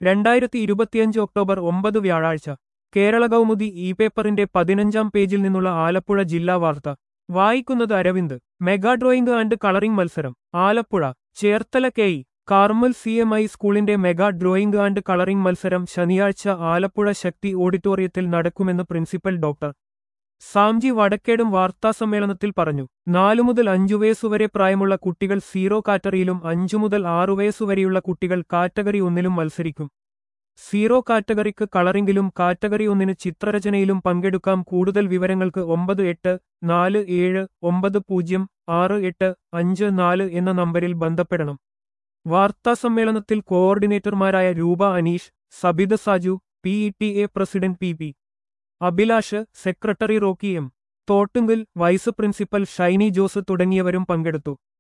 രണ്ടായിരത്തി ഇരുപത്തിയഞ്ച് ഒക്ടോബർ ഒമ്പത് വ്യാഴാഴ്ച കേരള കൗമുദി ഇ പേപ്പറിന്റെ പതിനഞ്ചാം പേജിൽ നിന്നുള്ള ആലപ്പുഴ ജില്ലാ വാർത്ത വായിക്കുന്നത് Aravind mega drawing and colouring മത്സരം Alappuzha Cherthala K E Carmel C M I സ്കൂളിന്റെ മെഗാ ഡ്രോയിംഗ് ആൻഡ് കളറിംഗ് മത്സരം ശനിയാഴ്ച ആലപ്പുഴ ശക്തി ഓഡിറ്റോറിയത്തിൽ നടക്കുമെന്ന് പ്രിൻസിപ്പൽ ഡോക്ടർ സാംജി വടക്കേടും വാർത്താസമ്മേളനത്തിൽ പറഞ്ഞു നാലു മുതൽ അഞ്ചു വയസ്സുവരെ പ്രായമുള്ള കുട്ടികൾ സീറോ കാറ്റഗറിയിലും അഞ്ചു മുതൽ ആറു വയസ്സുവരെയുള്ള കുട്ടികൾ കാറ്റഗറി ഒന്നിലും മത്സരിക്കും സീറോ കാറ്റഗറിക്ക് കളറിംഗിലും കാറ്റഗറി ഒന്നിന് ചിത്രരചനയിലും പങ്കെടുക്കാം കൂടുതൽ വിവരങ്ങൾക്ക് ഒമ്പത് എട്ട് നാല് ഏഴ് ഒമ്പത് പൂജ്യം ആറ് എട്ട് അഞ്ച് നാല് എന്ന നമ്പരിൽ ബന്ധപ്പെടണം വാർത്താസമ്മേളനത്തിൽ കോർഡിനേറ്റർമാരായ Roopa Aneesh Sabitha Saju P E T A president P P Abhilash secretary Rocky M Thottunkal vice principal Shiny Jose തുടങ്ങിയവരും പങ്കെടുത്തു